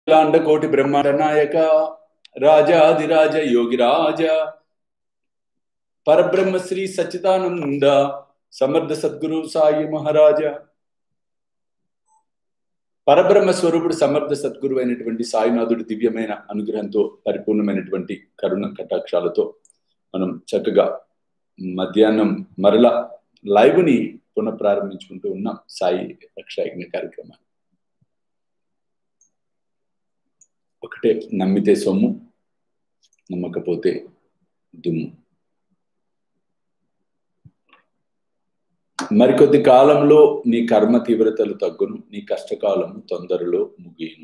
లాండ కోటి బ్రహ్మాండ నాయక రాజాదిరాజ యోగిరాజ పరబ్రహ్మ శ్రీ సచ్చిదానంద సమర్థ సద్గురు సాయి మహారాజ పరబ్రహ్మ స్వరూపుడు సమర్థ సద్గురు అయినటువంటి సాయినాథుడి దివ్యమైన అనుగ్రహంతో పరిపూర్ణమైనటువంటి కరుణ కటాక్షాలతో మనం చక్కగా మధ్యాహ్నం మరల లైవ్ని పునఃప్రారంభించుకుంటూ ఉన్నాం సాయి రక్షాయజ్ఞ కార్యక్రమాన్ని ఒకటే నమ్మితే సొమ్ము నమ్మకపోతే దుమ్ము మరికొద్ది కాలంలో నీ కర్మ తీవ్రతలు తగ్గును నీ కష్టకాలము తొందరలో ముగియను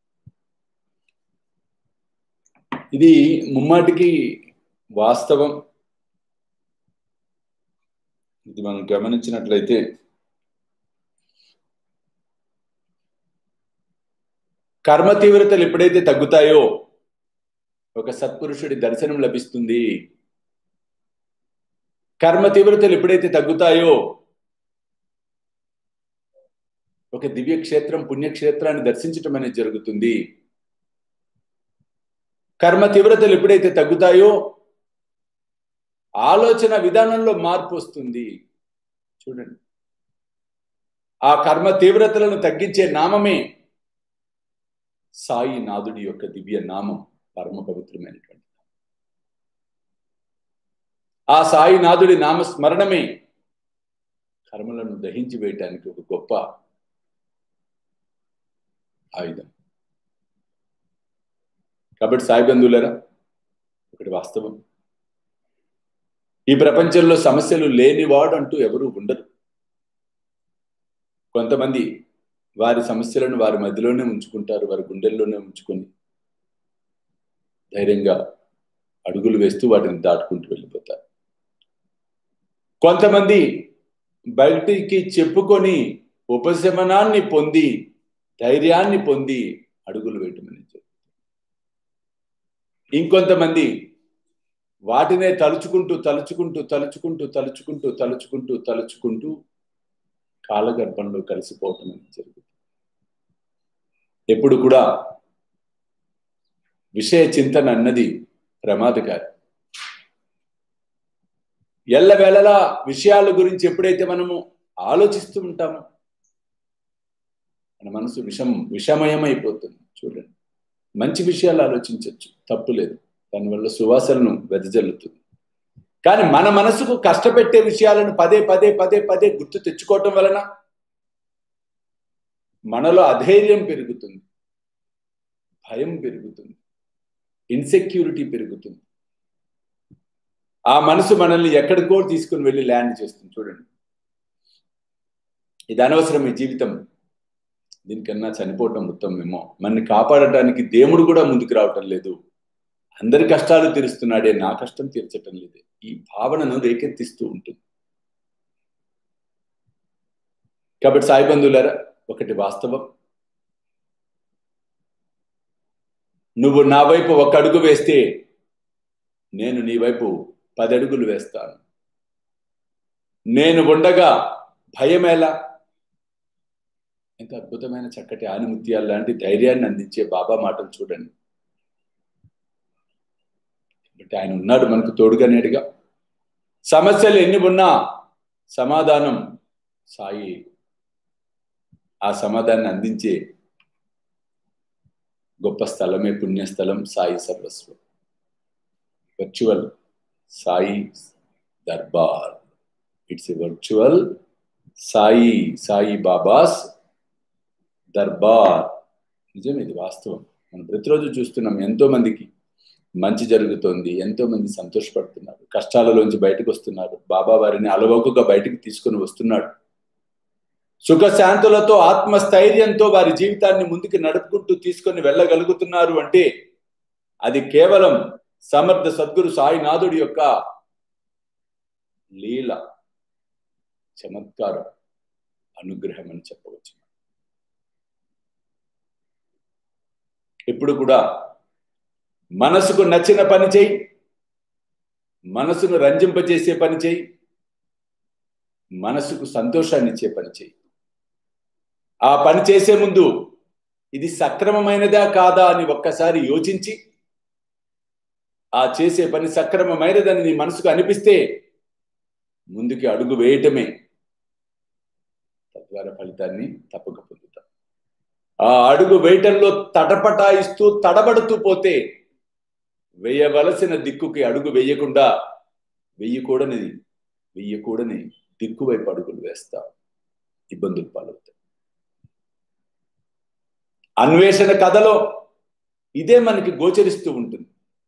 ఇది ముమ్మాటికి వాస్తవం ఇది మనం గమనించినట్లయితే కర్మ తీవ్రతలు ఎప్పుడైతే తగ్గుతాయో ఒక సత్పురుషుడి దర్శనం లభిస్తుంది కర్మ తీవ్రతలు ఎప్పుడైతే తగ్గుతాయో ఒక దివ్య క్షేత్రం పుణ్యక్షేత్రాన్ని దర్శించటం అనేది జరుగుతుంది కర్మ తీవ్రతలు ఎప్పుడైతే తగ్గుతాయో ఆలోచన విధానంలో మార్పు వస్తుంది చూడండి ఆ కర్మ తీవ్రతలను తగ్గించే నామమే సాయి నాదుడి యొక్క దివ్య నామం పరమ పవిత్రమైనటువంటి ఆ సాయి నాదుడి నామస్మరణమే కర్మలను దహించి వేయటానికి ఒక గొప్ప ఆయుధం కాబట్టి సాయి బంధువులరా ఒకటి వాస్తవం ఈ ప్రపంచంలో సమస్యలు లేనివాడు అంటూ ఎవరు ఉండరు కొంతమంది వారి సమస్యలను వారి మధ్యలోనే ఉంచుకుంటారు వారి గుండెల్లోనే ఉంచుకొని ధైర్యంగా అడుగులు వేస్తూ వాటిని దాటుకుంటూ వెళ్ళిపోతారు కొంతమంది బయటికి చెప్పుకొని ఉపశమనాన్ని పొంది ధైర్యాన్ని పొంది అడుగులు వేయటమని ఇంకొంతమంది వాటినే తలుచుకుంటూ తలుచుకుంటూ తలుచుకుంటూ తలుచుకుంటూ తలుచుకుంటూ తలుచుకుంటూ కాలగర్భంలో కలిసిపోవటం అనేది జరుగుతుంది ఎప్పుడు కూడా విషయ చింతన అన్నది ప్రమాదకారి ఎల్లవేళలా విషయాల గురించి ఎప్పుడైతే మనము ఆలోచిస్తూ ఉంటామో మన మనసు విషం విషమయం అయిపోతుంది చూడండి మంచి విషయాలు ఆలోచించవచ్చు తప్పు లేదు దానివల్ల సువాసనను వెదజల్లుతుంది కానీ మన మనసుకు కష్టపెట్టే విషయాలను పదే పదే పదే పదే గుర్తు తెచ్చుకోవటం వలన మనలో అధైర్యం పెరుగుతుంది భయం పెరుగుతుంది ఇన్సెక్యూరిటీ పెరుగుతుంది ఆ మనసు మనల్ని ఎక్కడికో తీసుకుని వెళ్ళి ల్యాండ్ చేస్తుంది చూడండి ఇది అనవసరం ఈ జీవితం దీనికన్నా చనిపోవటం ఉత్తమమేమో మనని కాపాడటానికి దేవుడు కూడా ముందుకు రావటం లేదు అందరి కష్టాలు తీరుస్తున్నాడే నా కష్టం తీర్చటం లేదు ఈ భావనను రేకెత్తిస్తూ ఉంటుంది కాబట్టి సాయి బంధువులారా ఒకటి వాస్తవం నువ్వు నా వైపు ఒక అడుగు వేస్తే నేను నీ వైపు పది అడుగులు వేస్తాను నేను ఉండగా భయమేలా ఎంత అద్భుతమైన చక్కటి ఆనిముత్యాలు లాంటి ధైర్యాన్ని అందించే బాబా మాటలు చూడండి కాబట్టి ఆయన ఉన్నాడు మనకు తోడుగా నేడుగా సమస్యలు ఎన్ని ఉన్నా సమాధానం సాయి ఆ సమాధానాన్ని అందించే గొప్ప స్థలమే పుణ్యస్థలం సాయి సర్వస్వం virtual Sai Darbar it's a virtual Sai Sai Baba's Darbar నిజం ఇది వాస్తవం మనం ప్రతిరోజు చూస్తున్నాం ఎంతో మందికి మంచి జరుగుతోంది ఎంతో మంది సంతోషపడుతున్నారు కష్టాలలోంచి బయటకు వస్తున్నారు బాబా వారిని అలవోకగా బయటకు తీసుకొని వస్తున్నాడు సుఖశాంతులతో ఆత్మస్థైర్యంతో వారి జీవితాన్ని ముందుకు నడుపుకుంటూ తీసుకొని వెళ్ళగలుగుతున్నారు అంటే అది కేవలం సమర్థ సద్గురు సాయినాథుడి యొక్క లీల చమత్కారం అనుగ్రహం అని చెప్పవచ్చు ఎప్పుడు కూడా మనసుకు నచ్చిన పని చేయి మనసును రంజింపజేసే పని చేయి మనసుకు సంతోషాన్ని ఇచ్చే పని చేయి ఆ పని చేసే ముందు ఇది సక్రమమైనదా కాదా అని ఒక్కసారి యోచించి ఆ చేసే పని సక్రమమైనదని నీ మనసుకు అనిపిస్తే ముందుకి అడుగు వేయటమే తద్వారా ఫలితాన్ని తప్పక పొందుతాం ఆ అడుగు వేయటంలో తటపటాయిస్తూ తడబడుతూ పోతే వేయవలసిన దిక్కుకి అడుగు వేయకుండా వెయ్యకూడనిది వెయ్యకూడని దిక్కు వైపు అడుగులు వేస్తా ఇబ్బందులు పాలవుతాయి అన్వేషణ కథలో ఇదే మనకి గోచరిస్తూ ఉంటుంది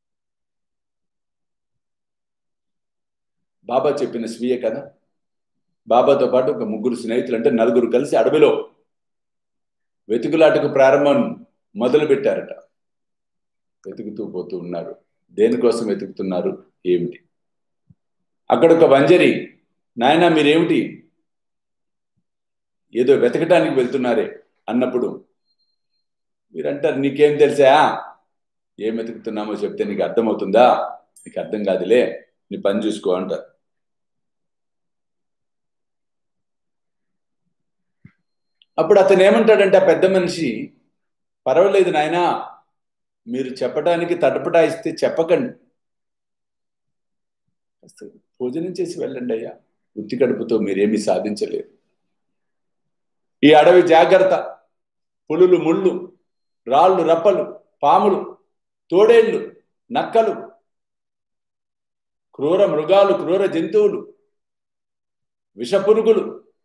బాబా చెప్పిన స్వీయ కథ బాబాతో పాటు ఒక ముగ్గురు స్నేహితులు అంటే నలుగురు కలిసి అడవిలో వెతుకులాటకు ప్రారంభం మొదలు పెట్టారట వెతుకుతూ పోతూ ఉన్నారు దేనికోసం వెతుకుతున్నారు ఏమిటి అక్కడ ఒక వంజరి నాయన మీరేమిటి ఏదో వెతకటానికి వెళ్తున్నారే అన్నప్పుడు మీరంటారు నీకేం తెలుసా ఏం వెతుకుతున్నామో చెప్తే నీకు అర్థమవుతుందా నీకు అర్థం కాదులే నీ పని చూసుకో అంటారు అప్పుడు అతను ఏమంటాడంటే ఆ పెద్ద మనిషి పర్వాలేదు నాయనా మీరు చెప్పడానికి తటపటాయిస్తే చెప్పకండి భోజనం చేసి వెళ్ళండి అయ్యా ఉత్తి కడుపుతో మీరేమీ సాధించలేరు ఈ అడవి జాగ్రత్త పులులు ముళ్ళు రాళ్ళు రప్పలు పాములు తోడేళ్లు నక్కలు క్రూర మృగాలు క్రూర జంతువులు విషపురుగులు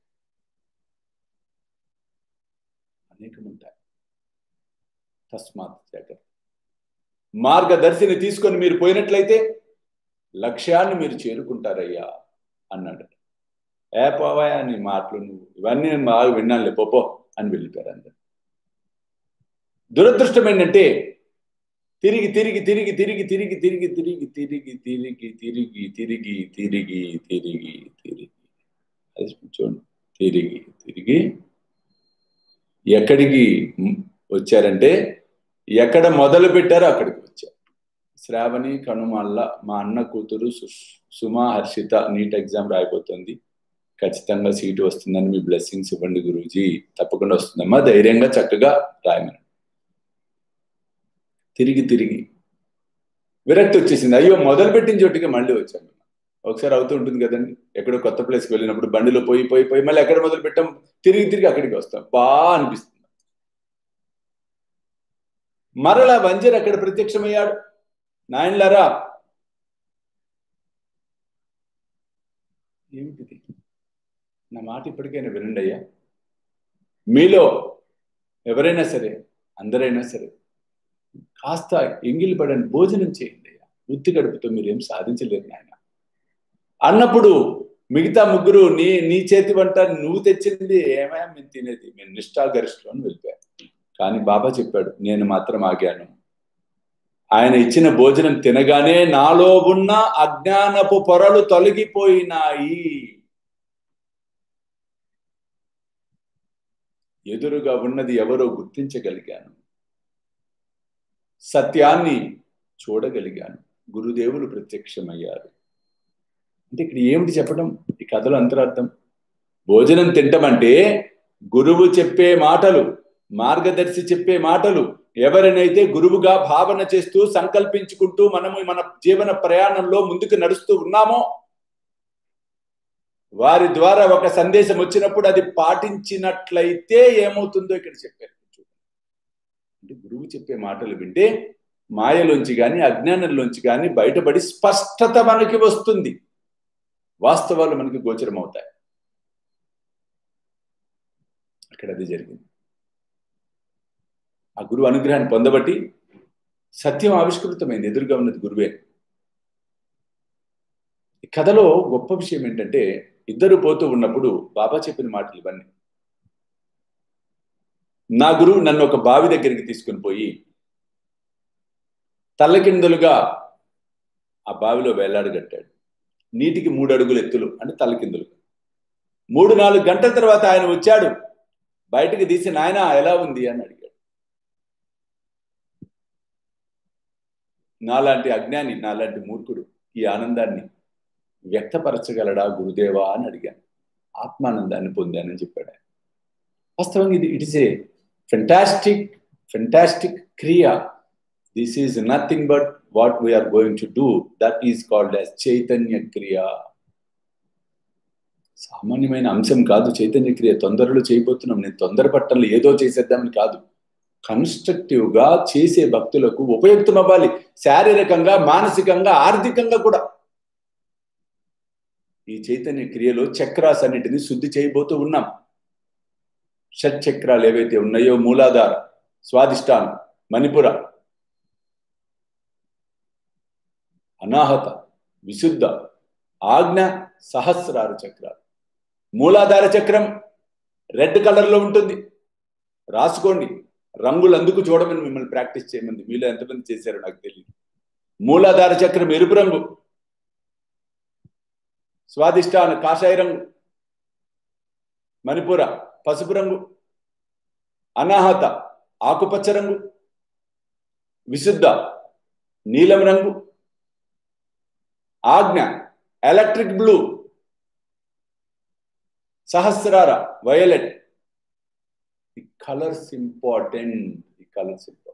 అనేకముంటాయి తస్మాత్ జాగ్రత్త మార్గదర్శిని తీసుకొని మీరు పోయినట్లయితే లక్ష్యాన్ని మీరు చేరుకుంటారయ్యా అన్నాడు ఏ పోవాయా నీ మాటలు నువ్వు ఇవన్నీ బాగా విన్నానులే పోపో అని వెళ్ళిపోయారు అందరు దురదృష్టం ఏంటంటే తిరిగి తిరిగి తిరిగి తిరిగి తిరిగి తిరిగి తిరిగి తిరిగి తిరిగి తిరిగి తిరిగి తిరిగి తిరిగి తిరిగి అది చూడండి తిరిగి తిరిగి ఎక్కడికి వచ్చారంటే ఎక్కడ మొదలు పెట్టారో అక్కడికి వచ్చారు శ్రావణి కనుమల్ల మా అన్న కూతురు సుమా హర్షిత నీట్ ఎగ్జామ్ రాయిపోతుంది ఖచ్చితంగా సీటు వస్తుందని మీ బ్లెస్సింగ్స్ ఇవ్వండి గురూజీ తప్పకుండా వస్తుందమ్మా ధైర్యంగా చక్కగా రాయమని తిరిగి తిరిగి విరక్తి వచ్చేసింది అయ్యో మొదలుపెట్టిన చోటికి మళ్ళీ వచ్చాము ఒకసారి అవుతూ ఉంటుంది కదండి ఎక్కడో కొత్త ప్లేస్కి వెళ్ళినప్పుడు బండిలో పోయి పోయి పోయి మళ్ళీ ఎక్కడ మొదలు పెట్టాం తిరిగి తిరిగి అక్కడికి వస్తాం బాగా అనిపిస్తుంది మరలా వంజర్ అక్కడ ప్రత్యక్షమయ్యాడు నాయనలారా ఏమిటిది నా మాట ఇప్పటికైనా వినండి అయ్యా మీలో ఎవరైనా సరే అందరైనా సరే కాస్త ఎంగిలి పడని భోజనం చేయండి అయ్యా ఉత్తి గడుపుతో మీరు ఏం సాధించలేరు నాయన అన్నప్పుడు మిగతా ముగ్గురు నీ నీ చేతి వంట నువ్వు తెచ్చింది ఏమయ్యా మేము తినేది మేము నిష్ఠాగరిష్టం అని వెళ్ళిపోయాను కానీ బాబా చెప్పాడు నేను మాత్రం ఆగాను ఆయన ఇచ్చిన భోజనం తినగానే నాలో ఉన్న అజ్ఞానపు పొరలు తొలగిపోయినాయి ఎదురుగా ఉన్నది ఎవరో గుర్తించగలిగాను సత్యాన్ని చూడగలిగాను గురుదేవులు ప్రత్యక్షమయ్యారు అంటే ఇక్కడ ఏమిటి చెప్పడం ఈ కథలో అంతరార్థం భోజనం తింటమంటే గురువు చెప్పే మాటలు మార్గదర్శి చెప్పే మాటలు ఎవరినైతే గురువుగా భావన చేస్తూ సంకల్పించుకుంటూ మనము మన జీవన ప్రయాణంలో ముందుకు నడుస్తూ ఉన్నామో వారి ద్వారా ఒక సందేశం వచ్చినప్పుడు అది పాటించినట్లయితే ఏమవుతుందో ఇక్కడ చెప్పారు అంటే గురువు చెప్పే మాటలు వింటే మాయలోంచి కానీ అజ్ఞానంలోంచి కానీ బయటపడి స్పష్టత మనకి వస్తుంది వాస్తవాలు మనకి గోచరం అవుతాయి అక్కడ అది జరిగింది ఆ గురువు అనుగ్రహాన్ని పొందబట్టి సత్యం ఆవిష్కృతమైంది ఎదురుగా ఉన్నది గురువే ఈ కథలో గొప్ప విషయం ఏంటంటే ఇద్దరు పోతూ ఉన్నప్పుడు బాబా చెప్పిన మాటలు ఇవన్నీ నా గురువు నన్ను ఒక బావి దగ్గరికి తీసుకుని పోయి తల్లకిందులుగా ఆ బావిలో వేలాడగట్టాడు నీటికి మూడు అడుగులు ఎత్తులు అంటే తల్లకిందులు మూడు నాలుగు గంటల తర్వాత ఆయన వచ్చాడు బయటకు తీసి నాయన ఎలా ఉంది అని అడిగాడు నాలాంటి అజ్ఞాని నాలాంటి మూర్ఖుడు ఈ ఆనందాన్ని వ్యక్తపరచగలడా గురుదేవా అని అడిగాను ఆత్మానందాన్ని పొందానని చెప్పాడు ఆయన వాస్తవంగా ఇది it is a fantastic fantastic kriya this is nothing but what we are going to do that is called as Chaitanya kriya సామాన్యమైన అంశం కాదు చైతన్య క్రియ తొందరలో చేయబోతున్నాం నేను తొందరపట్టంలో ఏదో చేసేద్దామని కాదు కన్స్ట్రక్టివ్ గా చేసే భక్తులకు ఉపయుక్తం అవ్వాలి శారీరకంగా మానసికంగా ఆర్థికంగా కూడా ఈ చైతన్య క్రియలో చక్రాస్ అన్నిటిని శుద్ధి చేయబోతూ ఉన్నాం షట్ చక్రాలు ఏవైతే ఉన్నాయో మూలాధార స్వాదిష్టానం మణిపుర అనాహత విశుద్ధ ఆజ్ఞ సహస్రారు చక్రాలు మూలాధార చక్రం రెడ్ కలర్లో ఉంటుంది రాసుకోండి రంగులు అందుకు చూడమని మిమ్మల్ని ప్రాక్టీస్ చేయమంది మీలో ఎంతమంది చేశారో నాకు తెలియదు మూలాధార చక్రం ఎరుపు రంగు స్వాదిష్టాన కాషాయ రంగు మణిపుర పసుపు రంగు అనాహత ఆకుపచ్చ రంగు విశుద్ధ నీలం రంగు ఆజ్ఞ ఎలక్ట్రిక్ బ్లూ సహస్రార వయలెట్ ఈ కలర్స్ ఇంపార్టెంట్ ఈ కలర్స్ ఇంపార్టెంట్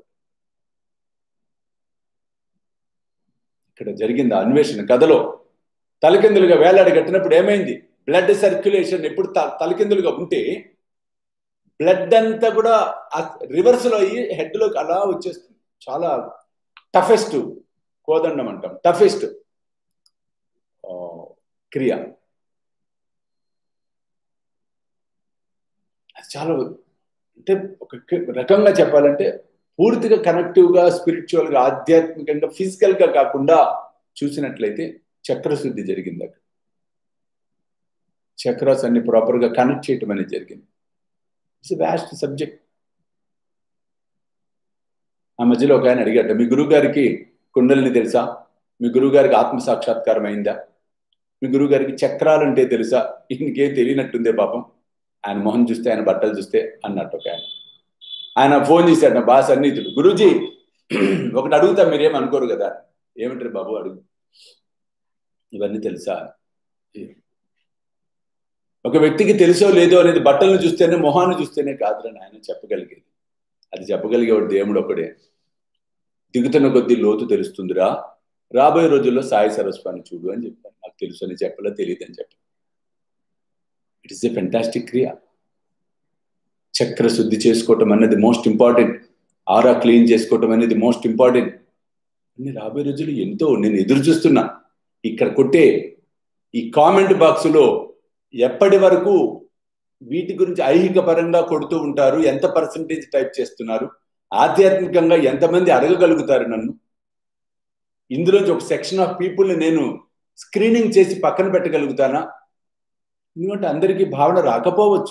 ఇక్కడ జరిగింది అన్వేషణ కథలో తలకిందులుగా వేలాడి కట్టినప్పుడు ఏమైంది బ్లడ్ సర్క్యులేషన్ ఎప్పుడు తలకిందులుగా ఉంటే బ్లడ్ అంతా కూడా రివర్స్ లో అయ్యి హెడ్ లోకి అలా వచ్చేస్తుంది చాలా టఫెస్ట్ కోదండం అంటాం టఫెస్ట్ క్రియ అది చాలా అంటే ఒక రకంగా చెప్పాలంటే పూర్తిగా కనెక్టివ్గా స్పిరిచువల్గా ఆధ్యాత్మికంగా ఫిజికల్గా కాకుండా చూసినట్లయితే చక్రశుద్ధి జరిగింది అక్కడ చక్రాస్ అన్ని ప్రాపర్గా కనెక్ట్ చేయటం అనేది జరిగింది ఇట్స్ వ్యాస్ట్ సబ్జెక్ట్ ఆ మధ్యలో ఒక ఆయన అడిగాట మీ గురువు గారికి కుండలిని తెలుసా మీ గురువు గారికి ఆత్మ సాక్షాత్కారం అయిందా మీ గురువు గారికి చక్రాలు అంటే తెలుసా ఇంకేం తెలియనట్టుందే పాపం ఆయన మొహం చూస్తే ఆయన బట్టలు చూస్తే అన్నట్టు ఒక ఆయన ఆయన ఫోన్ చేశాడు నా బాగా సన్నిహితుడు గురూజీ ఒకటి అడుగుతా మీరేం అనుకోరు కదా ఏమిటారు బాబు అడుగు ఇవన్నీ తెలుసా ఒక వ్యక్తికి తెలుసో లేదో అనేది బట్టలను చూస్తేనే మొహాన్ని చూస్తేనే కాదురని ఆయన చెప్పగలిగేది అది చెప్పగలిగేవాడు దేవుడు ఒకడే దిగుతున్న కొద్దీ లోతు తెలుస్తుందిరా రాబోయే రోజుల్లో సాయి సరస్వాన్ని చూడు అని చెప్పాను నాకు తెలుసు అని చెప్పలే తెలియదు అని చెప్పాను ఇట్ ఇస్ ఎ ఫెంటాస్టిక్ క్రియ చక్ర శుద్ధి చేసుకోవటం అనేది మోస్ట్ ఇంపార్టెంట్ ఆరా క్లీన్ చేసుకోవటం అనేది మోస్ట్ ఇంపార్టెంట్ అన్ని రాబోయే రోజులు ఎంతో నేను ఎదురు చూస్తున్నా ఇక్కడ కొట్టే ఈ కామెంట్ బాక్స్లో ఎప్పటి వరకు వీటి గురించి ఐహిక పరంగా కొడుతూ ఉంటారు ఎంత పర్సంటేజ్ టైప్ చేస్తున్నారు ఆధ్యాత్మికంగా ఎంతమంది అడగగలుగుతారు నన్ను ఇందులోంచి ఒక సెక్షన్ ఆఫ్ పీపుల్ని నేను స్క్రీనింగ్ చేసి పక్కన పెట్టగలుగుతానా ఎందుకంటే అందరికీ భావన రాకపోవచ్చు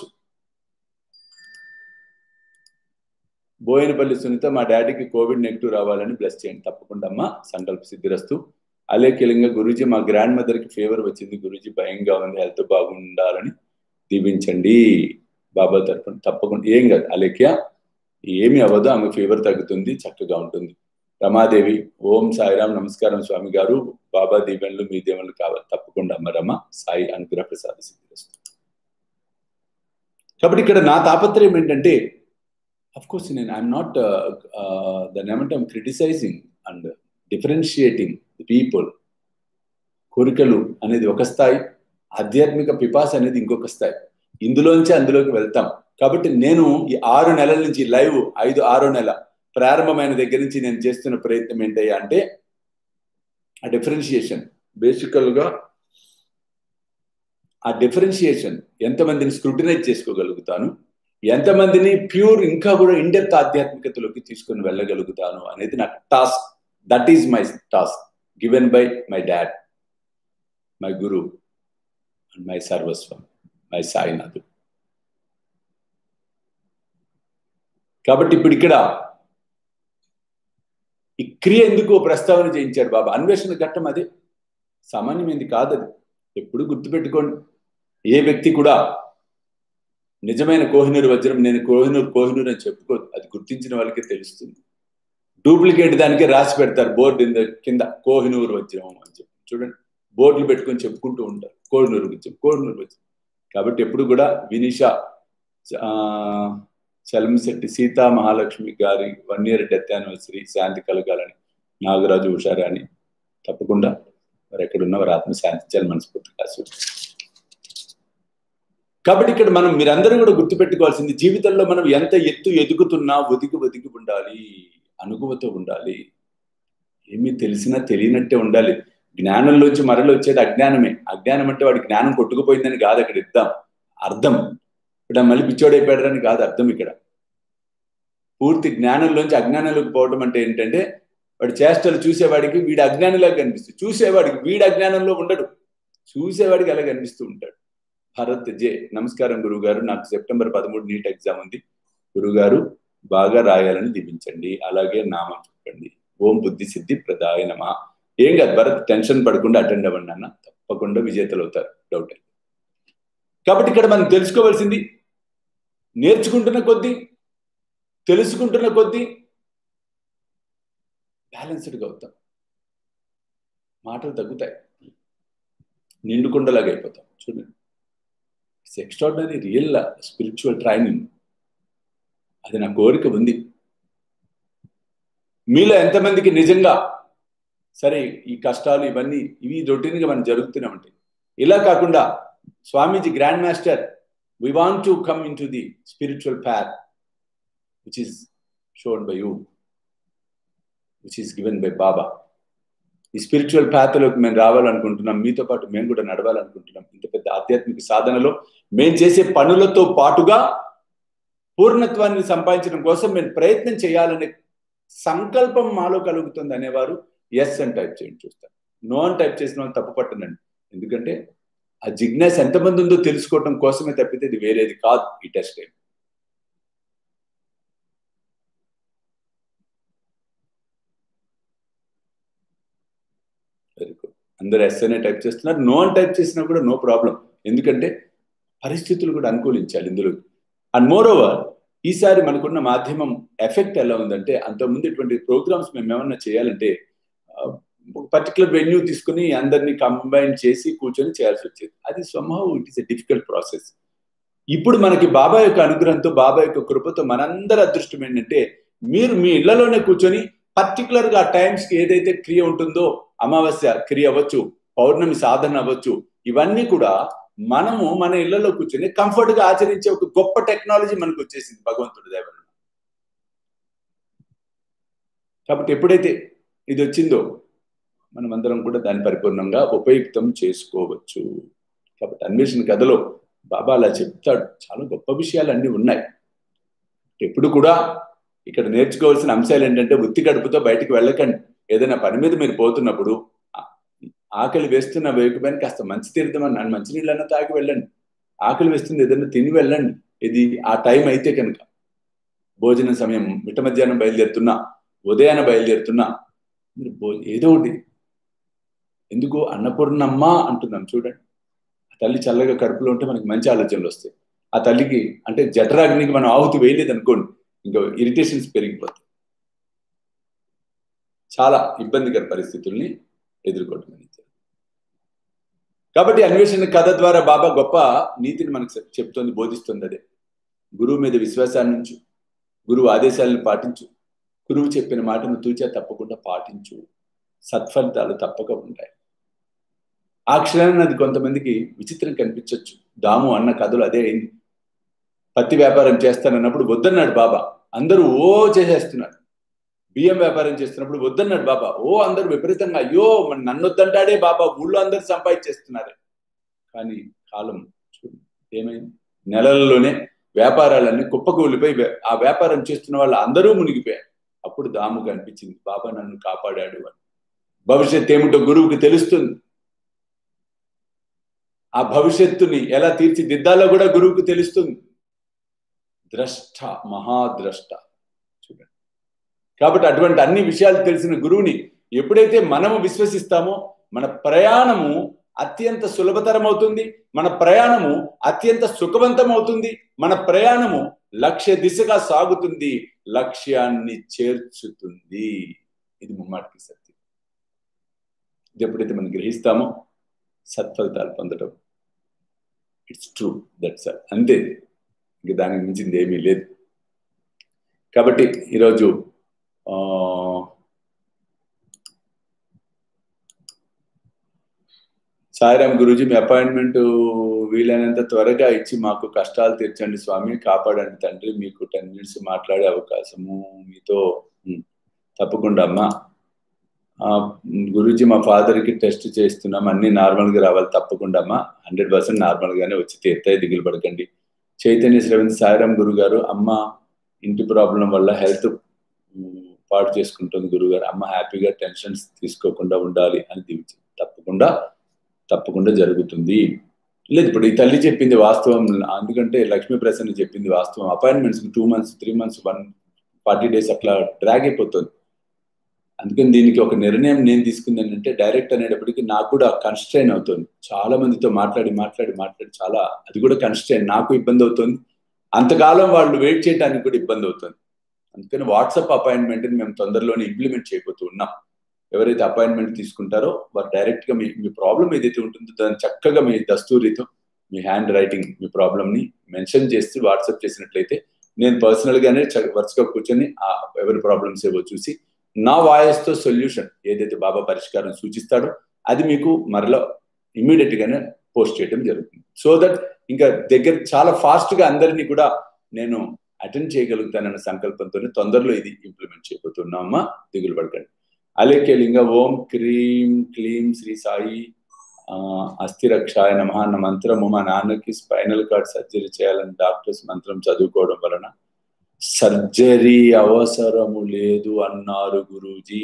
బోయినపల్లి సునీత మా డాడీకి కోవిడ్ నెగిటివ్ రావాలని బ్లెస్ చేయండి తప్పకుండా అమ్మ సంకల్ప సిద్ధిరస్తు అలేఖ్యలింగా గురూజీ మా గ్రాండ్ మదర్కి ఫీవర్ వచ్చింది గురూజీ భయంగా ఉంది హెల్త్ బాగుండాలని దీవించండి బాబా తరఫున తప్పకుండా ఏం కాదు అలేఖ్య ఏమి అవ్వదు ఆమె ఫీవర్ తగ్గుతుంది చక్కగా ఉంటుంది రమాదేవి ఓం సాయిరామ్ నమస్కారం స్వామి గారు బాబా దీవెనలు మీ దీవెనలు కావాలి తప్పకుండా అమ్మ రమ సాయి అనుగ్రహ ప్రసాద సిద్ధిరస్తు కాబట్టి ఇక్కడ నా తాపత్రయం ఏంటంటే అఫ్ కోర్స్ నేను ఐఎమ్ నాట్ దాన్ని ఏమంటాం criticising and differentiating the people కోరికలు అనేది ఒక స్థాయి ఆధ్యాత్మిక పిపాస్ అనేది ఇంకొక స్థాయి ఇందులోంచి అందులోకి వెళ్తాం కాబట్టి నేను ఈ ఆరు నెలల నుంచి లైవ్ ఐదు ఆరో నెల ప్రారంభమైన దగ్గర నుంచి నేను చేస్తున్న ప్రయత్నం ఏంటయ్యా అంటే ఆ డిఫరెన్షియేషన్ బేసికల్గా ఆ డిఫరెన్షియేషన్ ఎంతమందిని స్క్రూటినైజ్ చేసుకోగలుగుతాను ఎంతమందిని ప్యూర్ ఇంకా కూడా ఇండెప్త్ ఆధ్యాత్మికతలోకి తీసుకొని వెళ్ళగలుగుతాను అనేది నాకు task that is my task given by my dad my guru and my సర్వస్వం మై సాయినాథుడు కాబట్టి ఇప్పుడు ఇక్కడ ఈ క్రియ ఎందుకు ప్రస్తావన చేయించాడు బాబా అన్వేషణ ఘట్టం అదే సామాన్యమైంది కాదు అది ఎప్పుడు గుర్తుపెట్టుకోండి ఏ వ్యక్తి కూడా నిజమైన కోహినూరు వజ్రం నేను కోహినూరు కోహినూరు అని చెప్పుకోదు అది గుర్తించిన వాళ్ళకే తెలుస్తుంది డూప్లికేట్ దానికి రాసి పెడతారు బోర్డు కింద కోహినూరు వజ్రం అని చెప్పి చూడండి బోర్డులు పెట్టుకొని చెప్పుకుంటూ ఉంటారు కోహినూరు వజ్రం కోహినూరు వజ్రం కాబట్టి ఎప్పుడు కూడా వినిష చలమశెట్టి సీతా మహాలక్ష్మి గారి వన్ ఇయర్ డెత్ యానివర్సరీ శాంతి కలగాలని నాగరాజు ఉషారాణి తప్పకుండా వారు ఎక్కడున్న వారి ఆత్మ శాంతించాలని మనస్ఫూర్తిగా ఆశీర్వదిస్తున్నాను. కాబట్టి ఇక్కడ మనం మీరందరూ కూడా గుర్తుపెట్టుకోవాల్సింది జీవితంలో మనం ఎంత ఎత్తు ఎదుగుతున్నా ఒదిగి ఒదిగి ఉండాలి అనుభవతో ఉండాలి ఏమీ తెలిసినా తెలియనట్టే ఉండాలి జ్ఞానంలోంచి మరలు వచ్చేది అజ్ఞానమే అజ్ఞానం అంటే వాడి జ్ఞానం కొట్టుకుపోయిందని కాదు అక్కడ ఇద్దాం అర్థం ఇక్కడ మళ్ళీ పిచ్చోడైపోయాడని కాదు అర్థం ఇక్కడ పూర్తి జ్ఞానంలోంచి అజ్ఞానంలోకి పోవడం అంటే ఏంటంటే వాడి చేష్టలు చూసేవాడికి వీడి అజ్ఞానిలాగా కనిపిస్తుంది చూసేవాడికి వీడి అజ్ఞానంలో ఉండడు చూసేవాడికి అలా కనిపిస్తూ ఉంటాడు భరత్ జే నమస్కారం గురువు గారు నాకు సెప్టెంబర్ పదమూడు నీట్ ఎగ్జామ్ ఉంది గురుగారు బాగా రాయాలని దీవించండి అలాగే నామం చెప్పండి ఓం బుద్ధి సిద్ధి ప్రదాయ నమ ఏం కాదు భరత్ టెన్షన్ పడకుండా అటెండ్ అవ్వండి అన్న తప్పకుండా విజేతలు అవుతారు డౌట్ కాబట్టి ఇక్కడ మనం తెలుసుకోవాల్సింది నేర్చుకుంటున్న కొద్దీ తెలుసుకుంటున్న కొద్దీ బ్యాలెన్స్డ్గా అవుతాం మాటలు తగ్గుతాయి నిండుకుండలాగా అయిపోతాం చూడండి it's extraordinary real spiritual training అది నా కోరిక ఉంది మీలో ఎంతమందికి నిజంగా సరే ఈ కష్టాలు ఇవన్నీ ఇవి రొటీన్గా మనం జరుగుతూనే ఉంటాయి ఇలా కాకుండా Swamiji grand master we want to come into the spiritual path which is shown by you which is given by Baba ఈ స్పిరిచువల్ ప్యాత్లోకి మేము రావాలనుకుంటున్నాం మీతో పాటు మేము కూడా నడవాలనుకుంటున్నాం ఇంత పెద్ద ఆధ్యాత్మిక సాధనలో మేము చేసే పనులతో పాటుగా పూర్ణత్వాన్ని సంపాదించడం కోసం మేము ప్రయత్నం చేయాలనే సంకల్పం మాలో కలుగుతుంది అనేవారు ఎస్ అని టైప్ చేయండి చూస్తారు నో అని టైప్ చేసిన వాళ్ళు తప్పు పట్టనండి ఎందుకంటే ఆ జిజ్ఞాస్ ఎంతమంది ఉందో తెలుసుకోవడం కోసమే తప్పితే ఇది వేరేది కాదు ఈ టెస్ట్ టైం వెరీ గుడ్ అందరు ఎస్ అనే టైప్ చేస్తున్నారు నో అని టైప్ చేసినా కూడా నో ప్రాబ్లం ఎందుకంటే పరిస్థితులు కూడా అనుకూలించాలి ఇందులో అండ్ మోర్ ఓవర్ ఈసారి మనకున్న మాధ్యమం ఎఫెక్ట్ ఎలా ఉందంటే అంతకుముందు ఇటువంటి ప్రోగ్రామ్స్ మేము ఏమన్నా చేయాలంటే ఒక పర్టికులర్ వెన్యూ తీసుకుని అందరినీ కంబైన్ చేసి కూర్చొని చేయాల్సి వచ్చేది అది somehow it is a difficult process ఇప్పుడు మనకి బాబా యొక్క అనుగ్రహంతో బాబా యొక్క కృపతో మనందరి అదృష్టం ఏంటంటే మీరు మీ ఇళ్లలోనే కూర్చొని పర్టికులర్ గా టైమ్స్ కి ఏదైతే క్రియ ఉంటుందో అమావాస్య క్రియ అవ్వచ్చు పౌర్ణమి సాధన అవ్వచ్చు ఇవన్నీ కూడా మనము మన ఇళ్లలో కూర్చొని కంఫర్ట్ గా ఆచరించే ఒక గొప్ప టెక్నాలజీ మనకు వచ్చేసింది భగవంతుడి దేవన కాబట్టి ఎప్పుడైతే ఇది వచ్చిందో మనం అందరం కూడా దాన్ని పరిపూర్ణంగా ఉపయుక్తం చేసుకోవచ్చు కాబట్టి అన్వేషణ కథలో బాబా అలా చెప్తాడు చాలా గొప్ప విషయాలు అన్నీ ఉన్నాయి ఎప్పుడు కూడా ఇక్కడ నేర్చుకోవాల్సిన అంశాలు ఏంటంటే ఉత్తి గడుపుతో బయటికి వెళ్ళకండి ఏదైనా పని మీద మీరు పోతున్నప్పుడు ఆకలి వేస్తున్న వేయకపోయినా కాస్త మంచి తీరుదామని నన్ను మంచినీళ్ళన్నా తాగి వెళ్ళండి ఆకలి వేస్తుంది ఏదైనా తిని వెళ్ళండి ఇది ఆ టైం అయితే కనుక భోజన సమయం మిట్ట మధ్యాహ్నం బయలుదేరుతున్నా ఉదయాన బయలుదేరుతున్నా మీరు భో ఏదో ఒకటి ఎందుకు అన్నపూర్ణమ్మ అంటున్నాం చూడండి ఆ తల్లి చల్లగా కడుపులో ఉంటే మనకి మంచి ఆలోచనలు వస్తాయి ఆ తల్లికి అంటే జఠరాగ్నికి మనం ఆహుతి వేయలేదు అనుకోండి ఇంకా ఇరిటేషన్స్ పెరిగిపోతాయి చాలా ఇబ్బందికర పరిస్థితుల్ని ఎదుర్కోవటం కాబట్టి అన్వేషణ కథ ద్వారా బాబా గొప్ప నీతిని మనకు చెప్తోంది బోధిస్తుంది అదే గురువు మీద విశ్వాసాన్ని ఉంచు గురువు ఆదేశాలను పాటించు గురువు చెప్పిన మాటను తూచా తప్పకుండా పాటించు సత్ఫలితాలు తప్పక ఉంటాయి ఆ క్షణాన్ని అది కొంతమందికి విచిత్రం కనిపించవచ్చు దాము అన్న కథలు అదే అయింది పత్తి వ్యాపారం చేస్తానన్నప్పుడు వద్దన్నాడు బాబా అందరూ ఓ చేసేస్తున్నారు బియ్యం వ్యాపారం చేస్తున్నప్పుడు వద్దన్నాడు బాబా ఓ అందరూ విపరీతంగా అయ్యో మన నన్ను వద్దంటాడే బాబా ఊళ్ళో అందరు సంపాదించేస్తున్నారు కానీ కాలం చూడు ఏమైంది నెలల్లోనే వ్యాపారాలన్నీ కుప్పకూలిపోయి ఆ వ్యాపారం చేస్తున్న వాళ్ళు అందరూ మునిగిపోయారు అప్పుడు దాముగా అనిపించింది బాబా నన్ను కాపాడాడు అని భవిష్యత్ ఏమిటో గురువుకి తెలుస్తుంది ఆ భవిష్యత్తుని ఎలా తీర్చిదిద్దాలో కూడా గురువుకు తెలుస్తుంది ద్రష్ట మహాద్రష్ట చూడండి కాబట్టి అటువంటి అన్ని విషయాలు తెలిసిన గురువుని ఎప్పుడైతే మనము విశ్వసిస్తామో మన ప్రయాణము అత్యంత సులభతరం అవుతుంది మన ప్రయాణము అత్యంత సుఖవంతం అవుతుంది మన ప్రయాణము లక్ష్య దిశగా సాగుతుంది లక్ష్యాన్ని చేర్చుతుంది ఇది ముమ్మాటికి సత్యం ఇది ఎప్పుడైతే మనం గ్రహిస్తామో సత్ఫలితాలు పొందడం ఇట్స్ ట్రూ దట్స్ అంతే ఇంక దానికి మించింది ఏమీ లేదు కాబట్టి ఈరోజు సాయిరామ్ గురూజీ మీ అపాయింట్మెంట్ వీలైనంత త్వరగా ఇచ్చి మాకు కష్టాలు తీర్చండి స్వామి కాపాడండి తండ్రి మీకు టెన్ మినిట్స్ మాట్లాడే అవకాశము మీతో తప్పకుండా అమ్మా గురూజీ మా ఫాదర్కి టెస్ట్ చేస్తున్నాం అన్ని నార్మల్గా రావాలి తప్పకుండా అమ్మా హండ్రెడ్ పర్సెంట్ నార్మల్గానే వచ్చి తీర్థాయి దిగులు పడకండి చైతన్య శ్రవంత్ సాయిరామ్ గురువు గారు అమ్మ ఇంటి ప్రాబ్లం వల్ల హెల్త్ పాడు చేసుకుంటుంది గురుగారు అమ్మ హ్యాపీగా టెన్షన్స్ తీసుకోకుండా ఉండాలి అని దీవించి తప్పకుండా తప్పకుండా జరుగుతుంది లేదు ఇప్పుడు ఈ తల్లి చెప్పింది వాస్తవం ఎందుకంటే లక్ష్మీ ప్రసన్న చెప్పింది వాస్తవం appointments two months three months one forty days అట్లా డ్రాగ్ అయిపోతుంది అందుకని దీనికి ఒక నిర్ణయం నేను తీసుకుంది ఏంటంటే డైరెక్ట్ అనేటప్పటికి నాకు కూడా కన్స్ట్రైన్ అవుతుంది చాలా మందితో మాట్లాడి మాట్లాడి మాట్లాడి చాలా అది కూడా కన్స్ట్రైన్ నాకు ఇబ్బంది అవుతుంది అంతకాలం వాళ్ళు వెయిట్ చేయడానికి కూడా ఇబ్బంది అవుతుంది అందుకని వాట్సాప్ అపాయింట్మెంట్ని మేము తొందరలోనే ఇంప్లిమెంట్ చేయబోతూ ఉన్నాం ఎవరైతే అపాయింట్మెంట్ తీసుకుంటారో వారు డైరెక్ట్గా మీ మీ ప్రాబ్లం ఏదైతే ఉంటుందో దాన్ని చక్కగా మీ దస్తూరితో మీ హ్యాండ్ రైటింగ్ మీ ప్రాబ్లమ్ని మెన్షన్ చేసి వాట్సాప్ చేసినట్లయితే నేను పర్సనల్గానే వరుసగా కూర్చొని ఎవరి ప్రాబ్లమ్స్ ఏవో చూసి నా వాయిస్తో సొల్యూషన్ ఏదైతే బాబా పరిష్కారం సూచిస్తాడో అది మీకు మరలా ఇమ్మీడియట్ గానే పోస్ట్ చేయడం జరుగుతుంది సో దట్ ఇంకా దగ్గర చాలా ఫాస్ట్ గా అందరినీ కూడా నేను అటెండ్ చేయగలుగుతానన్న సంకల్పంతోనే తొందరలో ఇది ఇంప్లిమెంట్ చేయబోతున్నామా దిగులు పడకండి అలేకే లింగ ఓం క్రీం క్లీం శ్రీ సాయి అస్థిరక్షాయ నమ అన్న మంత్రము మా నాన్నకి స్పైనల్ కార్డ్ సర్జరీ చేయాలని డాక్టర్స్ మంత్రం చదువుకోవడం వలన సర్జరీ అవసరము లేదు అన్నారు గురూజీ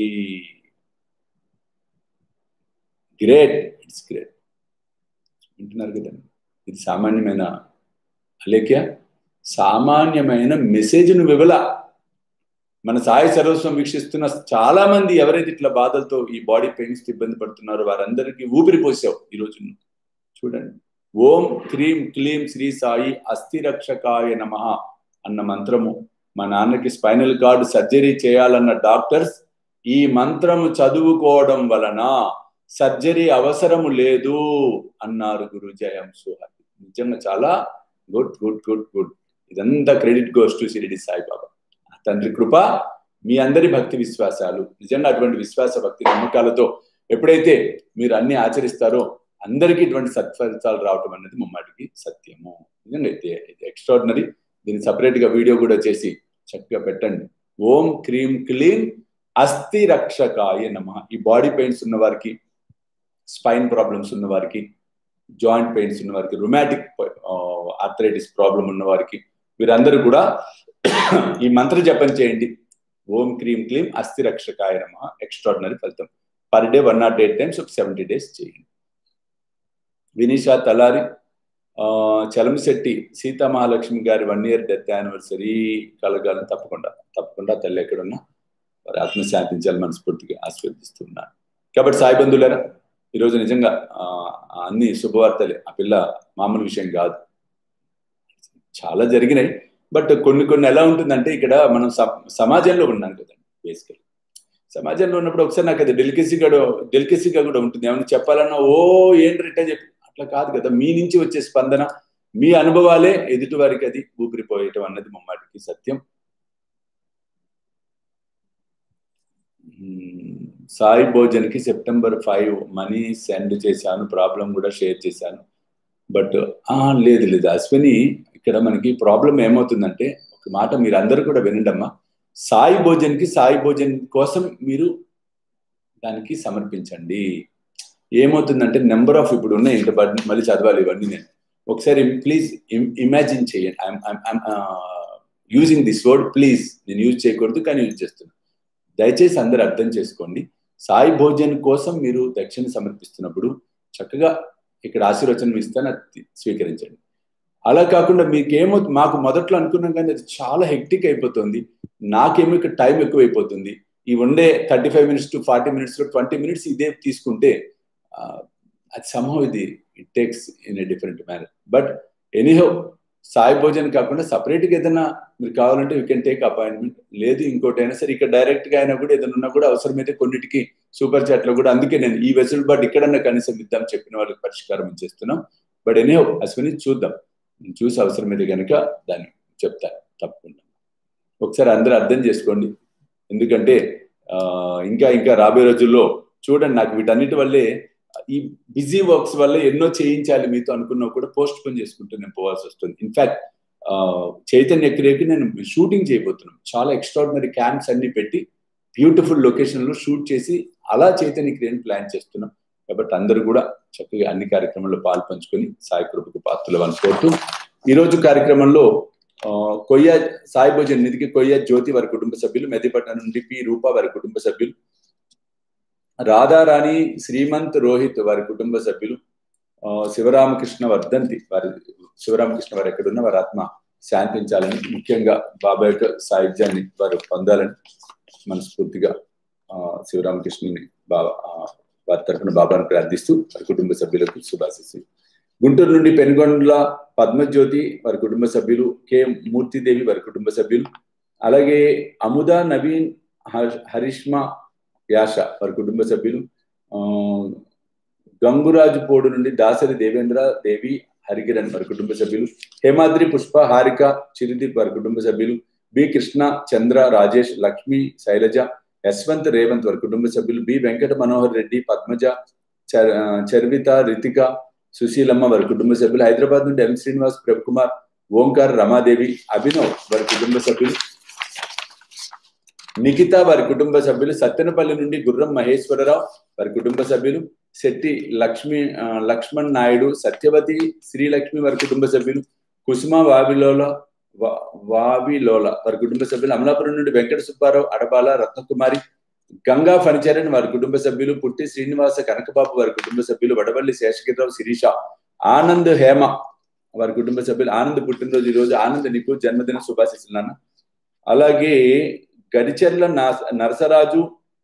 గ్రేట్ ఇట్స్ గ్రేట్ వింటున్నారు కదండి ఇది సామాన్యమైన అలేఖ్య సామాన్యమైన మెసేజ్ నువ్వు ఇవ్వలా మన సాయి సర్వస్వం వీక్షిస్తున్న చాలా మంది ఎవరైతే ఇట్లా బాధలతో ఈ బాడీ పెయిన్స్ ఇబ్బంది పడుతున్నారో వారందరికీ ఊపిరి పోసావు ఈ రోజు చూడండి ఓం క్రీం క్లీం శ్రీ సాయి అస్థిరక్షకాయ నమ అన్న మంత్రము మా నాన్నకి స్పైనల్ కార్డు సర్జరీ చేయాలన్న డాక్టర్స్ ఈ మంత్రము చదువుకోవడం వలన సర్జరీ అవసరము లేదు అన్నారు గురుజీ ఐఎమ్ సో హ్యాపీ నిజంగా చాలా గుడ్ గుడ్ గుడ్ గుడ్ ఇదంతా credit goes to Shirdi Saibaba తండ్రి కృప మీ అందరి భక్తి విశ్వాసాలు నిజంగా అటువంటి విశ్వాస భక్తి నమ్మకాలతో ఎప్పుడైతే మీరు అన్ని ఆచరిస్తారో అందరికీ ఇటువంటి సత్ఫలితాలు రావటం అనేది ముమ్మాటికి సత్యము నిజంగా అయితే ఇది ఎక్స్ట్రాడినరీ దీన్ని సపరేట్ గా వీడియో కూడా చేసి చక్కగా పెట్టండి ఓం క్రీం క్లీం అస్థి రక్షకాయ నమ ఈ బాడీ పెయిన్స్ ఉన్న వారికి స్పైన్ ప్రాబ్లమ్స్ ఉన్న వారికి జాయింట్ పెయిన్స్ ఉన్న వారికి రొమాటిక్ ఆర్థరైటిస్ ప్రాబ్లం ఉన్న వారికి వీరందరూ కూడా ఈ మంత్ర జపం చేయండి ఓం క్రీం క్లీం అస్థి రక్షకాయ నమ ఎక్స్ట్రాడినరీ ఫలితం per day one naught eight times ఒక సెవెంటీ డేస్ చేయండి వినీషా తలారి చలంశెట్టి సీతామహాలక్ష్మి గారి వన్ ఇయర్ డెత్ యానివర్సరీ కలగాలని తప్పకుండా తప్పకుండా తల్లి ఎక్కడున్నా వారి ఆత్మశాంతించాలి మనస్ఫూర్తిగా ఆస్వాదిస్తున్నాను కాబట్టి సాయి బంధువులరా ఈరోజు నిజంగా అన్ని శుభవార్తలే ఆ పిల్ల మామూలు విషయం కాదు చాలా జరిగినాయి బట్ కొన్ని కొన్ని ఎలా ఉంటుందంటే ఇక్కడ మనం సమాజంలో ఉన్నాం కదండి బేసికల్ సమాజంలో ఉన్నప్పుడు ఒకసారి నాకు అది డెలికసీగా డెలికసీగా కూడా ఉంటుంది ఏమైనా చెప్పాలన్నా ఓ ఏంటంటే చెప్పి అట్లా కాదు కదా మీ నుంచి వచ్చే స్పందన మీ అనుభవాలే ఎదుటి వారికి అది ఊపిరిపోయటం అన్నది మమ్మాటికి సత్యం సాయి భోజన్కి సెప్టెంబర్ ఫైవ్ మనీ సెండ్ చేశాను ప్రాబ్లం కూడా షేర్ చేశాను బట్ లేదు లేదు అశ్విని ఇక్కడ మనకి ప్రాబ్లం ఏమవుతుందంటే ఒక మాట మీరు అందరూ కూడా వినండమ్మా సాయి భోజన్కి సాయి భోజన్ కోసం మీరు దానికి సమర్పించండి ఏమవుతుందంటే నెంబర్ ఆఫ్ ఇప్పుడు ఉన్నాయి ఇంకా మళ్ళీ చదవాలి ఇవన్నీ నేను ఒకసారి ప్లీజ్ ఇమాజిన్ చేయండి యూజింగ్ దిస్ వర్డ్ ప్లీజ్ నేను యూజ్ చేయకూడదు కానీ యూజ్ చేస్తున్నాను దయచేసి అందరు అర్థం చేసుకోండి సాయి భోజన్ కోసం మీరు దక్షిణ సమర్పిస్తున్నప్పుడు చక్కగా ఇక్కడ ఆశీర్వచనం ఇస్తాను అది స్వీకరించండి అలా కాకుండా మీకేమో మాకు మొదట్లో అనుకున్నాం కానీ అది చాలా హెక్టిక్ అయిపోతుంది నాకేమో ఇక్కడ టైం ఎక్కువైపోతుంది ఈ ఉండే thirty five minutes to forty minutes to twenty minutes ఇదే తీసుకుంటే అది సమహం ఇది it takes in a different manner but anyhow Sai Bhojan కాకుండా సపరేట్గా ఏదైనా మీరు కావాలంటే యూ కెన్ టేక్ అపాయింట్మెంట్ లేదు ఇంకోటి అయినా సరే ఇక్కడ డైరెక్ట్గా అయినా కూడా ఏదైనా ఉన్నా కూడా అవసరమైతే కొన్నిటికి సూపర్ చాట్లో కూడా అందుకే నేను ఈ వెసులు బట్ ఇక్కడన్నా కనీసం ఇద్దాం చెప్పిన వాళ్ళకి పరిష్కారం ఇచ్చేస్తున్నాం బట్ ఎనీహో అశ్విని చూద్దాం చూసి అవసరమైతే కనుక దాన్ని చెప్తాను తప్పకుండా ఒకసారి అందరూ అర్థం చేసుకోండి ఎందుకంటే ఇంకా ఇంకా రాబోయే రోజుల్లో చూడండి నాకు వీటన్నిటి వల్లే ఈ బిజీ వర్క్స్ వల్ల ఎన్నో చేయించాలి మీతో అనుకున్నా కూడా పోస్ట్ పోన్ చేసుకుంటూ నేను పోవాల్సి వస్తుంది ఇన్ఫాక్ట్ చైతన్య క్రియకి నేను షూటింగ్ చేయబోతున్నాను చాలా ఎక్స్ట్రాడినరీ క్యాంప్స్ అన్ని పెట్టి బ్యూటిఫుల్ లొకేషన్లో షూట్ చేసి అలా చైతన్య క్రియని ప్లాన్ చేస్తున్నాం కాబట్టి అందరూ కూడా చక్కగా అన్ని కార్యక్రమాల్లో పాలు పంచుకొని సాయి కృపకు పాత్రలు అనుకోవద్దు ఈరోజు కార్యక్రమంలో కొయ్య సాయి భోజన్ నిధికి కొయ్య జ్యోతి వారి కుటుంబ సభ్యులు మెదిపట్నం నుండి పి రూప వారి కుటుంబ సభ్యులు రాధారాణి శ్రీమంత్ రోహిత్ వారి కుటుంబ సభ్యులు శివరామకృష్ణ వర్ధంతి వారి శివరామకృష్ణ వారు ఎక్కడున్న వారి ఆత్మ శాంతించాలని ముఖ్యంగా బాబా యొక్క సాహిత్యాన్ని వారు పొందాలని మనస్ఫూర్తిగా శివరామకృష్ణుని బాబా వారి తరఫున బాబాను ప్రార్థిస్తూ వారి కుటుంబ సభ్యులకు శుభాశిస్తు గుంటూరు నుండి పెనుగొండల పద్మజ్యోతి వారి కుటుంబ సభ్యులు కె మూర్తిదేవి వారి కుటుంబ సభ్యులు అలాగే అముద నవీన్ హరిష్మా వ్యాస వారి కుటుంబ సభ్యులు గంగురాజు పోడు నుండి దాసరి దేవేంద్ర దేవి హరికిరణ్ వారి కుటుంబ సభ్యులు హేమాద్రి పుష్ప హారిక చిరుదీప్ వారి కుటుంబ సభ్యులు బి కృష్ణ చంద్ర రాజేష్ లక్ష్మి శైలజ యశ్వంత్ రేవంత్ వారి కుటుంబ సభ్యులు బి వెంకట మనోహర్ రెడ్డి పద్మజ చర్విత రితిక సుశీలమ్మ వారి కుటుంబ సభ్యులు హైదరాబాద్ నుండి ఎం శ్రీనివాస్ ప్రభుకుమార్ ఓంకార్ రమాదేవి అభినవ్ వారి కుటుంబ సభ్యులు నిఖిత వారి కుటుంబ సభ్యులు సత్తెనపల్లి నుండి గుర్రం మహేశ్వరరావు వారి కుటుంబ సభ్యులు శెట్టి లక్ష్మి లక్ష్మణ్ నాయుడు సత్యవతి శ్రీలక్ష్మి వారి కుటుంబ సభ్యులు కుసుమ వావిలోల వావిలోల వారి కుటుంబ సభ్యులు అమలాపురం నుండి వెంకట సుబ్బారావు అడబాల రత్నకుమారి గంగా ఫర్నిచరన్ వారి కుటుంబ సభ్యులు పుట్టి శ్రీనివాస కనకబాబు వారి కుటుంబ సభ్యులు వడవల్లి శేషగిరిరావు శిరీష ఆనంద్ హేమ వారి కుటుంబ సభ్యులు ఆనంద్ పుట్టినరోజు ఈ రోజు ఆనంద్ నీకు జన్మదిన శుభాశిస్సులు నాన్న అలాగే గడిచెర్ల నరసరాజు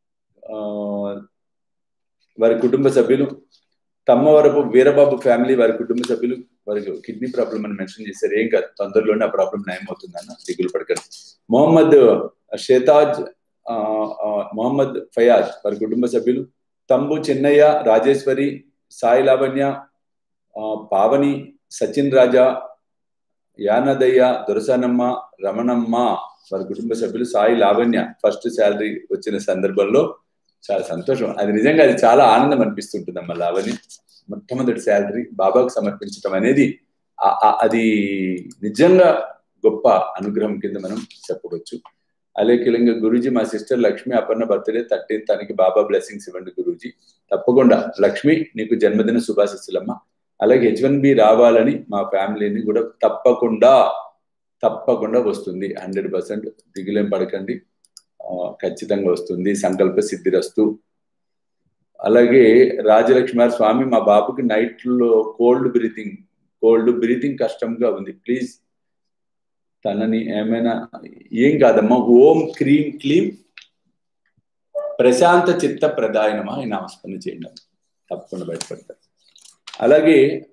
వారి కుటుంబ సభ్యులు తమ్మవరపు వీరబాబు ఫ్యామిలీ వారి కుటుంబ సభ్యులు వారికి కిడ్నీ ప్రాబ్లం అని మెన్షన్ చేశారు ఏం కాదు తొందరలోనే ఆ ప్రాబ్లం నయమవుతుందన్న దిగులు పడకండి మొహమ్మద్ షేతాజ్ మొహమ్మద్ ఫయాజ్ వారి కుటుంబ సభ్యులు తంబు చిన్నయ్య రాజేశ్వరి సాయి లావణ్య పావని సచిన్ రాజా యానదయ్య దొరసనమ్మ రమణమ్మ వారి కుటుంబ సభ్యులు సాయి లావణ్య ఫస్ట్ శాలరీ వచ్చిన సందర్భంలో చాలా సంతోషం అది నిజంగా అది చాలా ఆనందం అనిపిస్తుంటుంది అమ్మ లావణ్య మొట్టమొదటి శాలరీ బాబాకు సమర్పించడం అనేది అది నిజంగా గొప్ప అనుగ్రహం కింద మనం చెప్పవచ్చు అలాగే గురూజీ మా sister Lakshmi Aparna birthday thirteen తనకి బాబా బ్లెస్సింగ్స్ ఇవ్వండి గురూజీ తప్పకుండా లక్ష్మి నీకు జన్మదిన శుభాశిస్సులమ్మ అలాగే హెచ్ వన్ బి రావాలని మా ఫ్యామిలీని కూడా తప్పకుండా తప్పకుండా వస్తుంది హండ్రెడ్ పర్సెంట్ దిగులేం పడకండి ఖచ్చితంగా వస్తుంది సంకల్ప సిద్ధిరస్తు అలాగే రాజలక్ష్మి స్వామి మా బాబుకి నైట్లో కోల్డ్ బ్రీతింగ్ కోల్డ్ బ్రీతింగ్ కష్టంగా ఉంది ప్లీజ్ తనని ఏమైనా ఏం కాదమ్మా ఓం క్రీం క్లీం ప్రశాంత చిత్త ప్రదాయనమా ఈ నామస్మరణ చేయండి తప్పకుండా బయటపడతారు అలాగే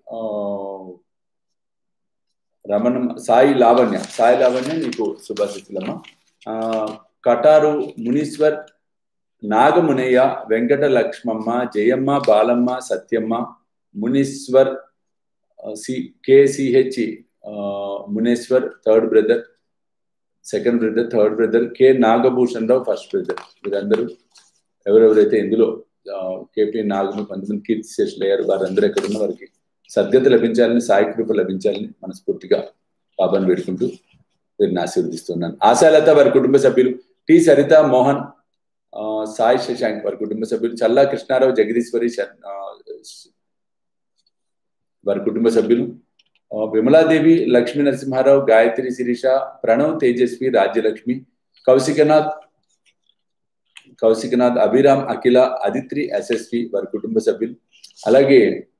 రమణ సాయి లావణ్య సాయి లావణ్య నీకు శుభాశిస్తులమ్మ Kataru Muneeshwar Nagamunayya Venkata Lakshmamma Jayamma Balamma Satyamma Muneeshwar C K C H Muneshwar third brother second brother third brother K Nagabhushan Rao first brother వీరందరూ ఎవరెవరైతే ఇందులో కేపీ నాగము కొంతమంది కీర్తి శేషులు అయ్యారు వారందరూ ఎక్కడున్న వారికి సద్గతి లభించాలని సాయి కృప లభించాలని మనస్ఫూర్తిగా బాబాను వేడుకుంటూ వీరిని ఆశీర్వదిస్తున్నాను ఆశాలత వారి కుటుంబ సభ్యులు టి సరిత మోహన్ సాయి శశాంక్ వారి కుటుంబ సభ్యులు చల్లా కృష్ణారావు జగదీశ్వరి వారి కుటుంబ సభ్యులు విమలాదేవి లక్ష్మీ నరసింహారావు గాయత్రి శిరీష ప్రణవ్ తేజస్వి రాజ్యలక్ష్మి కౌశికనాథ్ కౌశికనాథ్ అభిరామ్ అఖిల అదిత్రి ఎస్ఎస్వి వారి కుటుంబ సభ్యులు అలాగే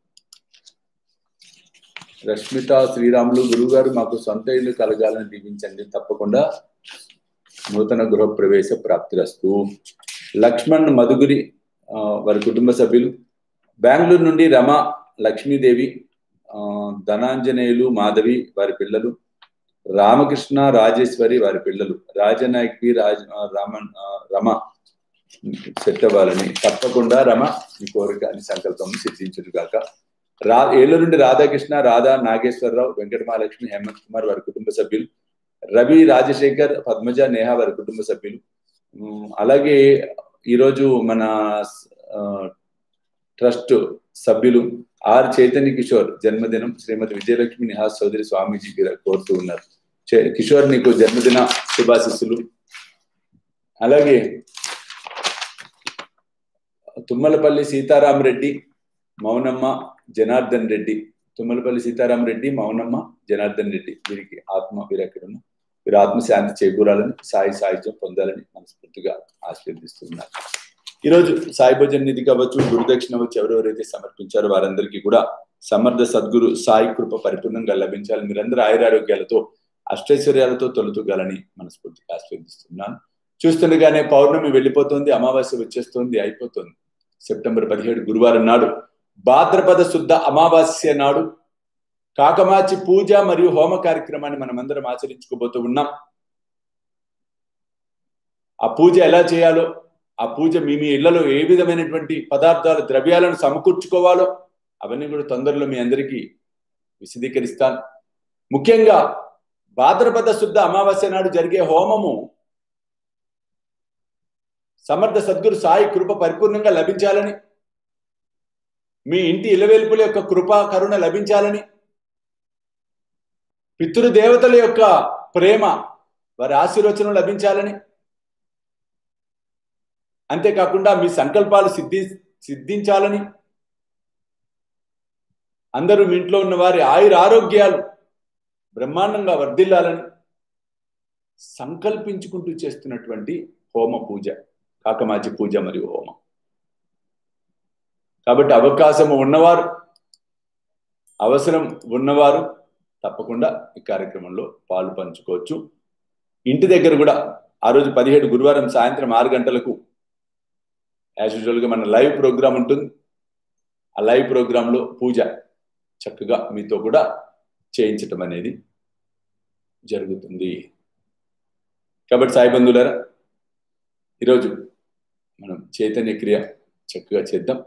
రష్మిత శ్రీరాములు గురువు గారు మాకు సొంత ఇల్లు కలగాలని దీవించండి తప్పకుండా నూతన గృహ ప్రవేశ ప్రాప్తిరస్తు లక్ష్మణ్ మధుగురి వారి కుటుంబ సభ్యులు బెంగళూరు నుండి రమ లక్ష్మీదేవి ధనాంజనేయులు మాధవి వారి పిల్లలు రామకృష్ణ రాజేశ్వరి వారి పిల్లలు రాజనాయకి రాజ రామన్ రమ సెట్ అవ్వాలని తప్పకుండా రమ మీ కోరిక అని సంకల్పం సిద్ధించును కాక రా ఏళ్ళ నుండి రాధాకృష్ణ రాధా నాగేశ్వరరావు వెంకట మహాలక్ష్మి హేమంత్ కుమార్ వారి కుటుంబ సభ్యులు రవి రాజశేఖర్ పద్మజ నేహా వారి కుటుంబ సభ్యులు ఉమ్, అలాగే ఈరోజు మన ఆ, ట్రస్ట్ సభ్యులు ఆర్ చైతన్య కిషోర్ జన్మదినం శ్రీమతి విజయలక్ష్మి నిహాస్ చౌదరి స్వామీజీ గారు కోరుతూ ఉన్నారు చే- కిషోర్ నీకు జన్మదిన శుభాశిస్సులు అలాగే తుమ్మలపల్లి సీతారాం రెడ్డి మౌనమ్మ జనార్దన్ రెడ్డి తుమ్మలపల్లి సీతారాం రెడ్డి మౌనమ్మ జనార్దన్ రెడ్డి వీరికి ఆత్మ వీరు ఎక్కడున్నా వీరు ఆత్మశాంతి చేకూరాలని సాయి సాహిత్యం పొందాలని మనస్ఫూర్తిగా ఆశీర్దిస్తున్నారు ఈరోజు సాయి భోజన్ నిధి కావచ్చు గురుదక్షిణ వచ్చి ఎవరెవరైతే సమర్పించారో వారందరికీ కూడా సమర్థ సద్గురు సాయి కృప పరిపూర్ణంగా లభించాలి మీరందరూ ఆయురారోగ్యాలతో అష్టైశ్వర్యాలతో తొలుతుగాలని మనస్ఫూర్తిగా ఆశీర్దిస్తున్నాను చూస్తుండగానే పౌర్ణమి వెళ్ళిపోతుంది అమావాస్య వచ్చేస్తుంది అయిపోతుంది సెప్టెంబర్ పదిహేడు గురువారం నాడు భాద్రపద శుద్ధ అమావాస్య నాడు కాకమాచి పూజ మరియు హోమ కార్యక్రమాన్ని మనమందరం ఆచరించుకోబోతూ ఉన్నాం ఆ పూజ ఎలా చేయాలో ఆ పూజ మీ మీ ఇళ్లలో ఏ విధమైనటువంటి పదార్థాలు ద్రవ్యాలను సమకూర్చుకోవాలో అవన్నీ కూడా తొందరలో మీ అందరికీ విశదీకరిస్తాను ముఖ్యంగా భాద్రపద శుద్ధ అమావాస్య నాడు జరిగే హోమము సమర్థ సద్గురు సాయి కృప పరిపూర్ణంగా లభించాలని మీ ఇంటి ఇలవేల్పుల యొక్క కృపా కరుణ లభించాలని పితృదేవతల యొక్క ప్రేమ వారి ఆశీర్వచనం లభించాలని అంతేకాకుండా మీ సంకల్పాలు సిద్ధి సిద్ధించాలని అందరూ మీ ఇంట్లో ఉన్న వారి ఆయుర ఆరోగ్యాలు బ్రహ్మాండంగా వర్ధిల్లాలని సంకల్పించుకుంటూ చేస్తున్నటువంటి హోమ పూజ కాకమాచి పూజ మరియు హోమం కాబట్టి అవకాశం ఉన్నవారు అవసరం ఉన్నవారు తప్పకుండా ఈ కార్యక్రమంలో పాలు పంచుకోవచ్చు ఇంటి దగ్గర కూడా ఆ రోజు పదిహేడు గురువారం సాయంత్రం ఆరు గంటలకు యాజ్ యూజువల్గా మన లైవ్ ప్రోగ్రామ్ ఉంటుంది ఆ లైవ్ ప్రోగ్రాంలో పూజ చక్కగా మీతో కూడా చేయించటం అనేది జరుగుతుంది కాబట్టి సాయి బంధువులారా ఈరోజు మనం చైతన్య క్రియ చక్కగా చేద్దాం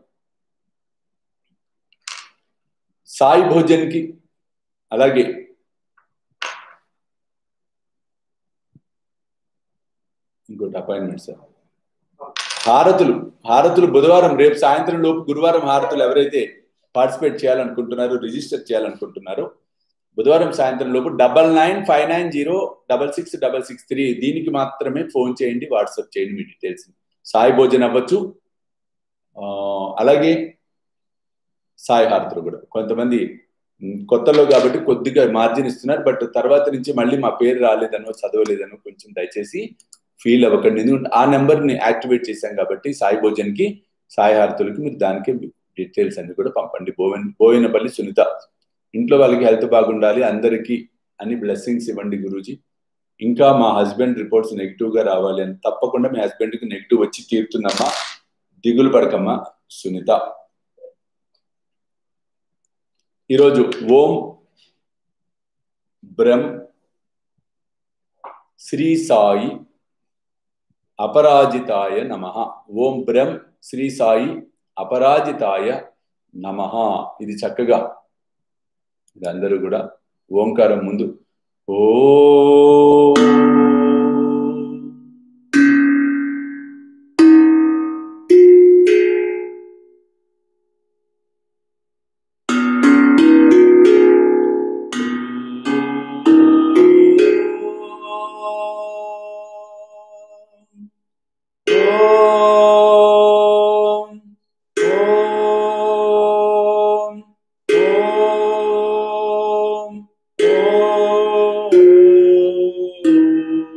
సాయి భోజన్కి అలాగే ఇంకోటి అపాయింట్మెంట్ సార్ హారతులు హారతులు బుధవారం రేపు సాయంత్రం లోపు గురువారం హారతులు ఎవరైతే పార్టిసిపేట్ చేయాలనుకుంటున్నారో రిజిస్టర్ చేయాలనుకుంటున్నారో బుధవారం సాయంత్రం లోపు double nine five nine zero double six double six three దీనికి మాత్రమే ఫోన్ చేయండి వాట్సాప్ చేయండి మీ డీటెయిల్స్ సాయి భోజన్ అవ్వచ్చు ఆ, అలాగే సాయి హారతులు కూడా కొంతమంది ఉమ్, కొత్తలో కాబట్టి కొద్దిగా మార్జిన్ ఇస్తున్నారు బట్ తర్వాత నుంచి మళ్ళీ మా పేరు రాలేదనో చదవలేదనో కొంచెం దయచేసి ఫీల్ అవ్వకండి ఎందుకంటే ఆ నెంబర్ని యాక్టివేట్ చేశాం కాబట్టి సాయి భోజన్కి సాయి హారతులకి మీరు దానికి డీటెయిల్స్ అన్ని కూడా పంపండి బోవెన్ బోయినపల్లి సునీత ఇంట్లో వాళ్ళకి హెల్త్ బాగుండాలి అందరికీ అని బ్లెస్సింగ్స్ ఇవ్వండి గురూజీ ఇంకా మా హస్బెండ్ రిపోర్ట్స్ నెగిటివ్ గా రావాలి అని తప్పకుండా మీ హస్బెండ్ కి నెగిటివ్ వచ్చి తీరుతుందమ్మా దిగులు పడకమ్మా సునీత ఈరోజు ఓం బ్రహ్మ శ్రీ సాయి అపరాజితాయ నమ ఓం బ్రహ్మ శ్రీ సాయి అపరాజితాయ నమ ఇది చక్కగా ఇది అందరూ కూడా ఓంకారం ముందు ఓ ఓం ఓం ఓం ఓం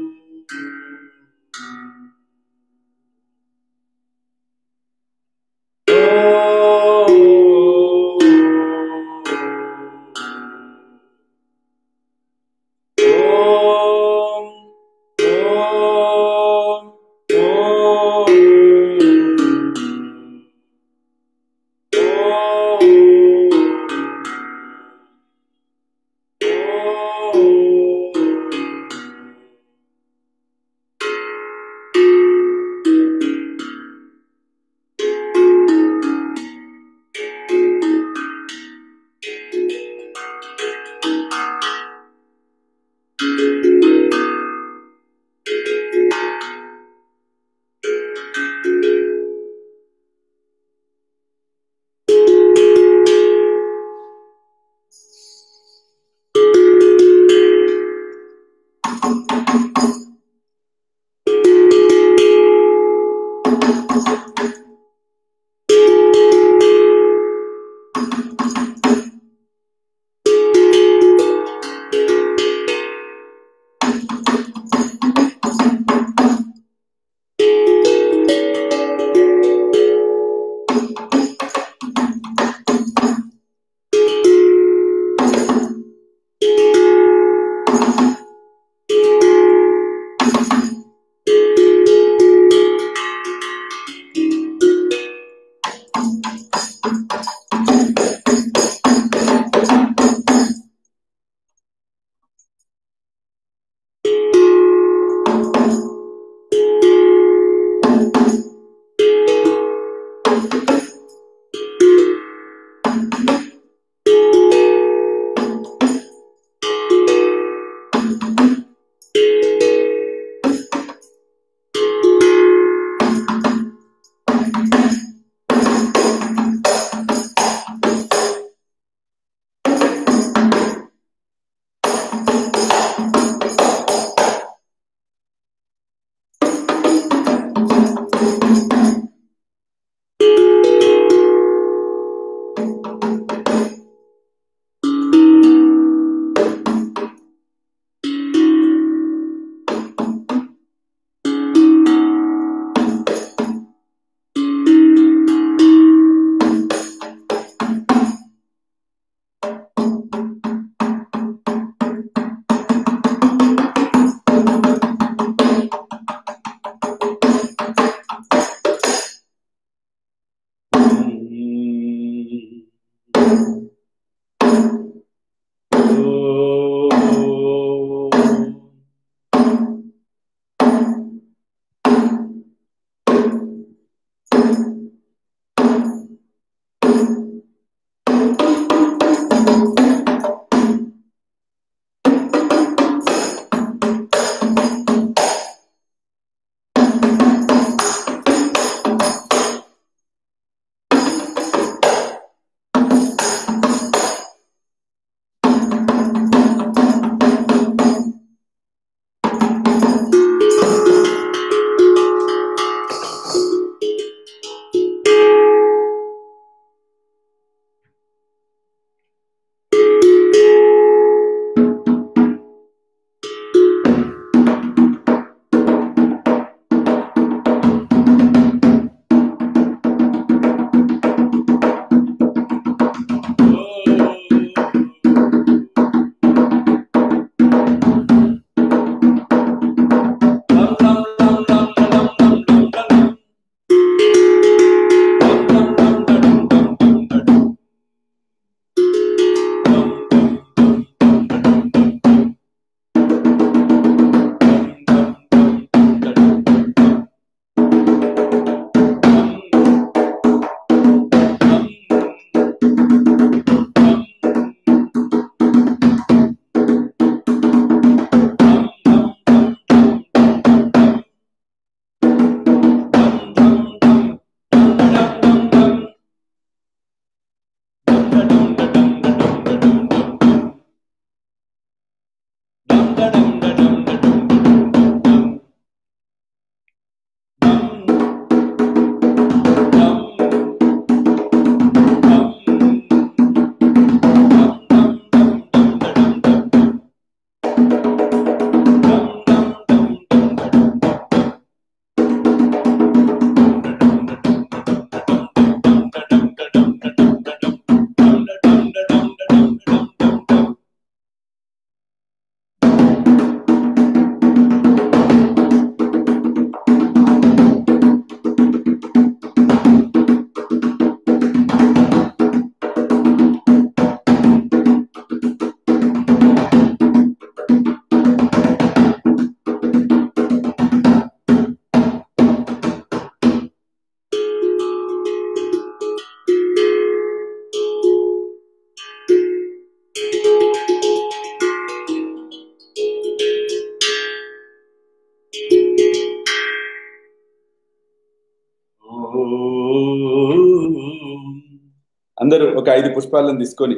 అందరూ ఒక ఐదు పుష్పాలను తీసుకొని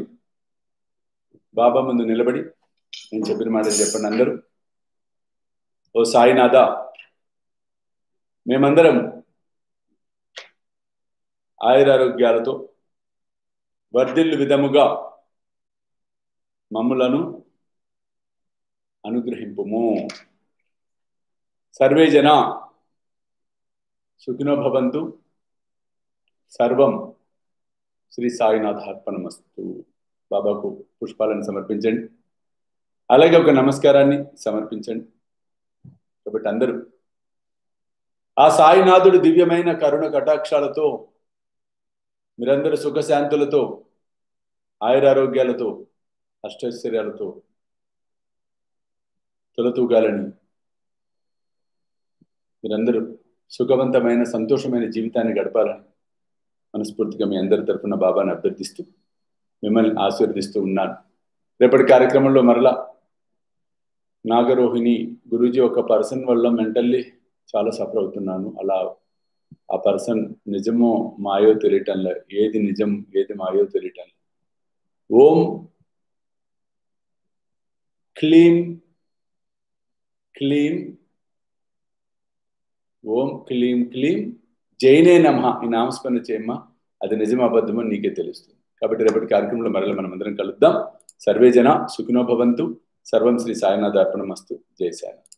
బాబా ముందు నిలబడి నేను చెప్పిన మాటలు చెప్పండి అందరూ ఓ సాయినాథ మేమందరం ఆయురారోగ్యాలతో వర్ధిల్లు విధముగా మమ్ములను అనుగ్రహింపుము సర్వే జన సుఖినో భవంతు సర్వం శ్రీ సాయినాథ్ అర్పణమస్తు బాబాకు పుష్పాలను సమర్పించండి అలాగే ఒక నమస్కారాన్ని సమర్పించండి కాబట్టి అందరూ ఆ సాయినాథుడు దివ్యమైన కరుణ కటాక్షాలతో మీరందరూ సుఖశాంతులతో ఆయురారోగ్యాలతో అష్టైశ్వర్యాలతో తొలతూగాలని మీరందరూ సుఖవంతమైన సంతోషమైన జీవితాన్ని గడపాలని మనస్ఫూర్తిగా మీ అందరి తరఫున బాబాని అభ్యర్థిస్తూ మిమ్మల్ని ఆశీర్వదిస్తూ ఉన్నాను రేపటి కార్యక్రమంలో మరలా నాగరోహిణి గురూజీ ఒక పర్సన్ వల్ల మెంటల్లీ చాలా సఫర్ అవుతున్నాను అలా ఆ పర్సన్ నిజమో మాయో తెలియటంలే ఏది నిజం ఏది మాయో తెలియటం ఓం క్లీం క్లీం ఓం క్లీం క్లీం జైనే నమ ఈ నామస్మరణ చేయమ్మా అది నిజం అబద్ధమో నీకే తెలుస్తుంది కాబట్టి రేపటి కార్యక్రమంలో మరలా మనం అందరం కలుద్దాం సర్వే జన సుఖినో భవంతు సర్వం శ్రీ సాయినాథ్ అర్పణమస్తు జై సాయినాథ్